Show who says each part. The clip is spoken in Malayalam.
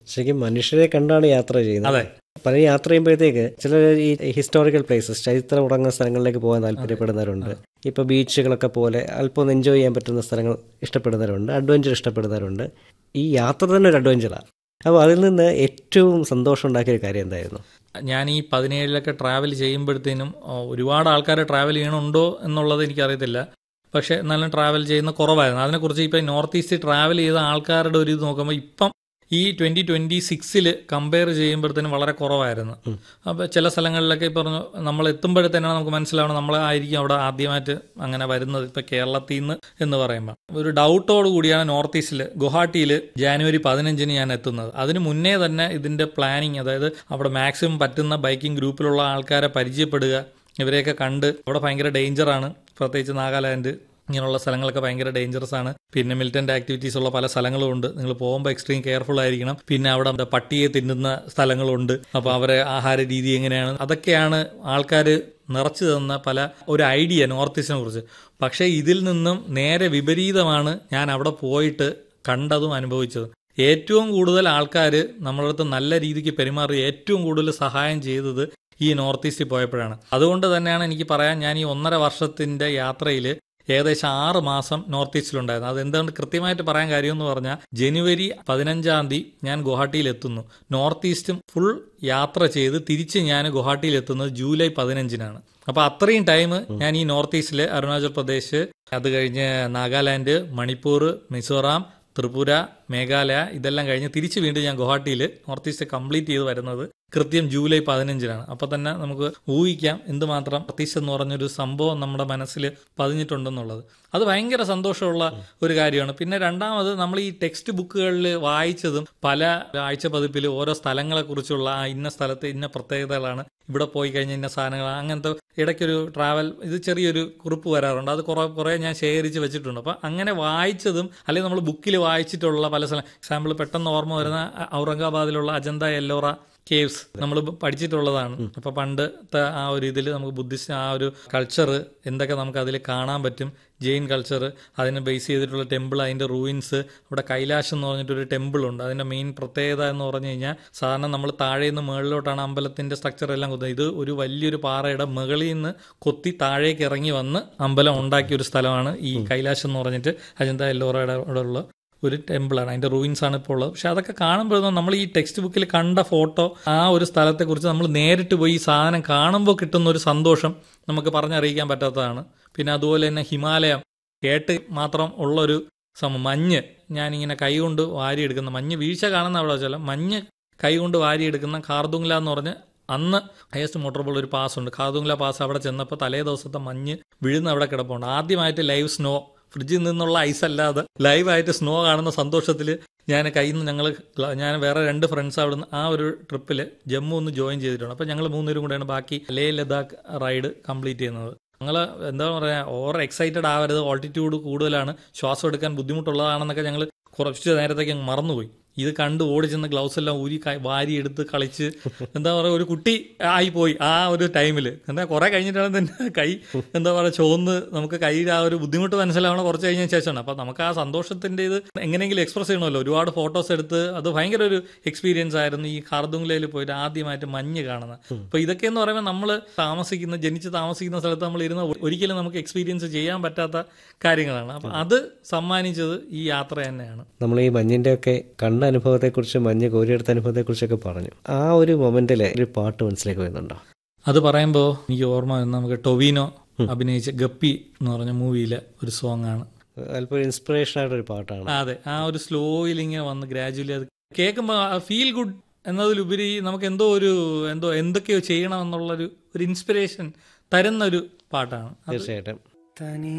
Speaker 1: ശരിക്കും മനുഷ്യരെ കണ്ടാണ് യാത്ര ചെയ്യുന്നത്
Speaker 2: അതെ
Speaker 1: പല യാത്ര ചെയ്യുമ്പോഴത്തേക്ക് ചില ഈ ഹിസ്റ്റോറിക്കൽ പ്ലേസസ് ചരിത്രം ഉറങ്ങുന്ന സ്ഥലങ്ങളിലേക്ക് പോകാൻ താല്പര്യപ്പെടുന്നവരുണ്ട് ഇപ്പോൾ ബീച്ചുകളൊക്കെ പോലെ അല്പം ഒന്ന് എൻജോയ് ചെയ്യാൻ പറ്റുന്ന സ്ഥലങ്ങൾ ഇഷ്ടപ്പെടുന്നവരുണ്ട് അഡ്വഞ്ചർ ഇഷ്ടപ്പെടുന്നവരുണ്ട് ഈ യാത്ര തന്നെ ഒരു അഡ്വഞ്ചറാണ് അപ്പോൾ അതിൽ നിന്ന് ഏറ്റവും സന്തോഷം ഉണ്ടാക്കിയ ഒരു കാര്യം എന്തായിരുന്നു
Speaker 2: ഞാൻ ഈ പതിനേഴിലൊക്കെ ട്രാവൽ ചെയ്യുമ്പോഴത്തേനും ആ, ഒരുപാട് ആൾക്കാർ ട്രാവൽ ചെയ്യണുണ്ടോ എന്നുള്ളത് എനിക്കറിയത്തില്ല പക്ഷെ എന്നാലും ട്രാവൽ ചെയ്യുന്ന കുറവായിരുന്നു അതിനെക്കുറിച്ച് ഇപ്പം നോർത്ത് ഈസ്റ്റ് ട്രാവൽ ചെയ്ത ആൾക്കാരുടെ ഒരു ഇത് നോക്കുമ്പോൾ ഇപ്പം ഈ ട്വന്റി ട്വന്റി സിക്സിൽ കമ്പയർ ചെയ്യുമ്പോഴത്തേനും വളരെ കുറവായിരുന്നു അപ്പോൾ ചില സ്ഥലങ്ങളിലൊക്കെ ഈ പറഞ്ഞു നമ്മൾ എത്തുമ്പോഴത്തേനാണ് നമുക്ക് മനസ്സിലാവണം നമ്മൾ ആയിരിക്കും അവിടെ ആദ്യമായിട്ട് അങ്ങനെ വരുന്നത് ഇപ്പം കേരളത്തിൽ നിന്ന് എന്ന് പറയുമ്പോൾ ഒരു ഡൗട്ടോട് കൂടിയാണ് നോർത്ത് ഈസ്റ്റിൽ ഗുവാഹട്ടിയിൽ ജാനുവരി പതിനഞ്ചിന് ഞാൻ എത്തുന്നത് അതിന് മുന്നേ തന്നെ ഇതിന്റെ പ്ലാനിങ് അതായത് അവിടെ മാക്സിമം പറ്റുന്ന ബൈക്കിംഗ് ഗ്രൂപ്പിലുള്ള ആൾക്കാരെ പരിചയപ്പെടുക ഇവരെയൊക്കെ കണ്ട് അവിടെ ഭയങ്കര ഡേഞ്ചറാണ് പ്രത്യേകിച്ച് നാഗാലാൻഡ് ഇങ്ങനെയുള്ള സ്ഥലങ്ങളൊക്കെ ഭയങ്കര ഡേഞ്ചറസ് ആണ് പിന്നെ മിലിറ്റന്റ് ആക്ടിവിറ്റീസ് ഉള്ള പല സ്ഥലങ്ങളും ഉണ്ട് നിങ്ങൾ പോകുമ്പോൾ എക്സ്ട്രീം കെയർഫുൾ ആയിരിക്കണം പിന്നെ അവിടെ എന്താ പട്ടിയെ തിന്നുന്ന സ്ഥലങ്ങളുണ്ട് അപ്പോൾ അവരെ ആഹാര രീതി എങ്ങനെയാണ് അതൊക്കെയാണ് ആൾക്കാർ നിറച്ചു തന്ന പല ഒരു ഐഡിയ നോർത്ത് ഈസ്റ്റിനെ കുറിച്ച് പക്ഷേ ഇതിൽ നിന്നും നേരെ വിപരീതമാണ് ഞാൻ അവിടെ പോയിട്ട് കണ്ടതും അനുഭവിച്ചതും ഏറ്റവും കൂടുതൽ ആൾക്കാർ നമ്മളടുത്ത് നല്ല രീതിക്ക് പെരുമാറി ഏറ്റവും കൂടുതൽ സഹായം ചെയ്തത് ഈ നോർത്ത് ഈസ്റ്റിൽ പോയപ്പോഴാണ് അതുകൊണ്ട് തന്നെയാണ് എനിക്ക് പറയാൻ ഞാൻ ഈ ഒന്നര വർഷത്തിന്റെ യാത്രയിൽ ഏകദേശം ആറ് മാസം നോർത്ത് ഈസ്റ്റിലുണ്ടായിരുന്നു അത് എന്തുകൊണ്ട് കൃത്യമായിട്ട് പറയാൻ കാര്യം എന്ന് പറഞ്ഞാൽ ജനുവരി പതിനഞ്ചാം തീയതി ഞാൻ ഗുവാഹട്ടിയിൽ എത്തുന്നു നോർത്ത് ഈസ്റ്റും ഫുൾ യാത്ര ചെയ്ത് തിരിച്ച് ഞാൻ ഗുവാഹട്ടിയിൽ എത്തുന്നത് ജൂലൈ പതിനഞ്ചിനാണ് അപ്പൊ അത്രയും ടൈം ഞാൻ ഈ നോർത്ത് ഈസ്റ്റിലെ അരുണാചൽ പ്രദേശ് അത് കഴിഞ്ഞ് നാഗാലാൻഡ് മണിപ്പൂർ മിസോറാം ത്രിപുര മേഘാലയ ഇതെല്ലാം കഴിഞ്ഞ് തിരിച്ച് വീണ്ടും ഞാൻ ഗുവാഹട്ടിയിൽ നോർത്ത് ഈസ്റ്റ് കംപ്ലീറ്റ് ചെയ്ത് വരുന്നത് കൃത്യം ജൂലൈ പതിനഞ്ചിനാണ് അപ്പൊ തന്നെ നമുക്ക് ഊഹിക്കാം എന്തുമാത്രം പ്രതീക്ഷ എന്ന് പറഞ്ഞൊരു സംഭവം നമ്മുടെ മനസ്സിൽ പതിഞ്ഞിട്ടുണ്ടെന്നുള്ളത് അത് ഭയങ്കര സന്തോഷമുള്ള ഒരു കാര്യമാണ് പിന്നെ രണ്ടാമത് നമ്മൾ ഈ ടെക്സ്റ്റ് ബുക്കുകളിൽ വായിച്ചതും പല ആഴ്ച പതിപ്പിൽ ഓരോ സ്ഥലങ്ങളെ കുറിച്ചുള്ള ആ ഇന്ന സ്ഥലത്ത് ഇന്ന പ്രത്യേകതകളാണ് ഇവിടെ പോയി കഴിഞ്ഞ ഇന്ന സാധനങ്ങൾ അങ്ങനത്തെ ഇടയ്ക്കൊരു ട്രാവൽ ഇത് ചെറിയൊരു കുറിപ്പ് വരാറുണ്ട് അത് കുറെ കുറെ ഞാൻ ശേഖരിച്ച് വെച്ചിട്ടുണ്ട് അപ്പൊ അങ്ങനെ വായിച്ചതും അല്ലെങ്കിൽ നമ്മൾ ബുക്കിൽ വായിച്ചിട്ടുള്ള പല സ്ഥലം എക്സാമ്പിൾ പെട്ടെന്ന് ഓർമ്മ വരുന്ന ഔറംഗാബാദിലുള്ള അജന്ത എല്ലോറ കേവ്സ് നമ്മൾ പഠിച്ചിട്ടുള്ളതാണ് അപ്പൊ പണ്ടത്തെ ആ ഒരു ഇതിൽ നമുക്ക് ബുദ്ധിസ്റ്റ് ആ ഒരു കൾച്ചർ എന്തൊക്കെ നമുക്ക് അതിൽ കാണാൻ പറ്റും ജെയിൻ കൾച്ചർ അതിനെ ബേസ് ചെയ്തിട്ടുള്ള ടെമ്പിൾ അതിന്റെ റൂയിൻസ് അവിടെ കൈലാഷം എന്ന് പറഞ്ഞിട്ടൊരു ടെമ്പിൾ ഉണ്ട് അതിന്റെ മെയിൻ പ്രത്യേകത എന്ന് പറഞ്ഞു കഴിഞ്ഞാൽ സാധാരണ നമ്മൾ താഴെ നിന്ന് മുകളിലോട്ടാണ് അമ്പലത്തിന്റെ സ്ട്രക്ചർ എല്ലാം കൊത്തുന്നത് ഇത് ഒരു വലിയൊരു പാറയുടെ മുകളിൽ നിന്ന് കൊത്തി താഴേക്ക് ഇറങ്ങി വന്ന് അമ്പലം ഉണ്ടാക്കിയ ഒരു സ്ഥലമാണ് ഈ കൈലാഷം എന്ന് പറഞ്ഞിട്ട് അജന്ത എല്ലോറയുടെ അവിടെ ഉള്ള ഒരു ടെമ്പിളാണ് അതിന്റെ റൂയിൻസ് ആണ് ഇപ്പോൾ ഉള്ളത് പക്ഷെ അതൊക്കെ കാണുമ്പോഴൊന്നും നമ്മൾ ഈ ടെക്സ്റ്റ് ബുക്കിൽ കണ്ട ഫോട്ടോ ആ ഒരു സ്ഥലത്തെക്കുറിച്ച് നമ്മൾ നേരിട്ട് പോയി ഈ സാധനം കാണുമ്പോൾ കിട്ടുന്ന ഒരു സന്തോഷം നമുക്ക് പറഞ്ഞറിയിക്കാൻ പറ്റാത്തതാണ് പിന്നെ അതുപോലെ തന്നെ ഹിമാലയം കേട്ട് മാത്രം ഉള്ളൊരു സമ മഞ്ഞ് ഞാനിങ്ങനെ കൈകൊണ്ട് വാരിയെടുക്കുന്ന മഞ്ഞ് വീഴ്ച കാണുന്ന അവിടെ വെച്ചാൽ മഞ്ഞ് കൈകൊണ്ട് വാരിയെടുക്കുന്ന കാർദുങ്ല എന്ന് പറഞ്ഞ് അന്ന് ഹയസ്റ്റ് മോട്ടോറബിൾ ഒരു പാസ് ഉണ്ട് കാർദുങ്ല പാസ് അവിടെ ചെന്നപ്പോൾ തലേ ദിവസത്തെ മഞ്ഞ് വീഴുന്ന അവിടെ കിടപ്പുണ്ട് ആദ്യമായിട്ട് ലൈവ് സ്നോ ഫ്രിഡ്ജിൽ നിന്നുള്ള ഐസ് അല്ലാതെ ലൈവായിട്ട് സ്നോ കാണുന്ന സന്തോഷത്തിൽ ഞാൻ കയ്യിൽ നിന്ന് ഞങ്ങൾ ഞാൻ വേറെ രണ്ട് ഫ്രണ്ട്സ് അവിടുന്ന് ആ ഒരു ട്രിപ്പിൽ ജമ്മു ഒന്ന് ജോയിൻ ചെയ്തിട്ടുണ്ട് അപ്പോൾ ഞങ്ങൾ മൂന്നുപേരും കൂടെയാണ് ബാക്കി ലേ ലഡാക്ക് റൈഡ് കംപ്ലീറ്റ് ചെയ്യുന്നത് ഞങ്ങൾ എന്താ പറയുക ഓവർ എക്സൈറ്റഡ് ആവരുത് ഓൾട്ടിറ്റ്യൂഡ് കൂടുതലാണ് ശ്വാസം എടുക്കാൻ ബുദ്ധിമുട്ടുള്ളതാണെന്നൊക്കെ ഞങ്ങൾ കുറച്ച് നേരത്തേക്ക് അങ്ങ് മറന്നുപോയി ഇത് കണ്ട് ഓടി ചെന്ന് ഗ്ലൗസ് എല്ലാം ഊരി ക- വാരി എടുത്ത് കളിച്ച് എന്താ പറയുക ഒരു കുട്ടി ആയി പോയി ആ ഒരു ടൈമിൽ എന്താ കുറെ കഴിഞ്ഞിട്ടാണ് തന്നെ കൈ എന്താ പറയുക ചോന്ന് നമുക്ക് കൈയുടെ ആ ഒരു ബുദ്ധിമുട്ട് മനസ്സിലാവണം കുറച്ച് കഴിഞ്ഞ ശേഷമാണ് അപ്പൊ നമുക്ക് ആ സന്തോഷത്തിന്റെ ഇത് എങ്ങനെയെങ്കിലും എക്സ്പ്രസ് ചെയ്യണമല്ലോ ഒരുപാട് ഫോട്ടോസ് എടുത്ത് അത് ഭയങ്കര ഒരു എക്സ്പീരിയൻസ് ആയിരുന്നു ഈ ഖാർദുങ്ലയിൽ പോയിട്ട് ആദ്യമായിട്ട് മഞ്ഞ് കാണുന്നത് അപ്പൊ ഇതൊക്കെ എന്ന് പറയുമ്പോൾ നമ്മൾ താമസിക്കുന്ന ജനിച്ച് താമസിക്കുന്ന സ്ഥലത്ത് നമ്മൾ ഇരുന്ന് ഒരിക്കലും നമുക്ക് എക്സ്പീരിയൻസ് ചെയ്യാൻ പറ്റാത്ത കാര്യങ്ങളാണ് അപ്പൊ അത് സമ്മാനിച്ചത് ഈ യാത്ര തന്നെയാണ്
Speaker 1: നമ്മൾ ഈ മഞ്ഞിന്റെ ഒക്കെ കണ്ട അനുഭവത്തെക്കുറിച്ച് മഞ്ഞ് കോരിയെടുത്ത അനുഭവത്തെക്കുറിച്ചൊക്കെ പറഞ്ഞു ആ ഒരു മൊമെന്റിൽ ഒരു പാട്ട് മനസ്സിലേക്ക് വരുന്നുണ്ടോ
Speaker 2: അത് പറയുമ്പോൾ എനിക്ക് ഓർമ്മ വരുന്ന നമുക്ക് ടൊവിനോ അഭിനയിച്ച ഗപ്പി എന്ന് പറഞ്ഞ മൂവിയിലെ ഒരു സോങ് ആണ്
Speaker 1: അല്പം ഇൻസ്പിറേഷൻ ആയിട്ടൊരു പാട്ടാണ്
Speaker 2: ആ, അതെ ആ ഒരു സ്ലോയിൽ ഇങ്ങനെ വന്ന് ഗ്രാജുവലി അത് കേൾക്കുമ്പോൾ ഫീൽ ഗുഡ് എന്നതിലുപരി നമുക്ക് എന്തോ ഒരു എന്തോ എന്തൊക്കെയോ ചെയ്യണം എന്നുള്ളൊരു ഒരു ഇൻസ്പിറേഷൻ തരുന്ന ഒരു പാട്ടാണ് അത്
Speaker 1: തീർച്ചയായിട്ടും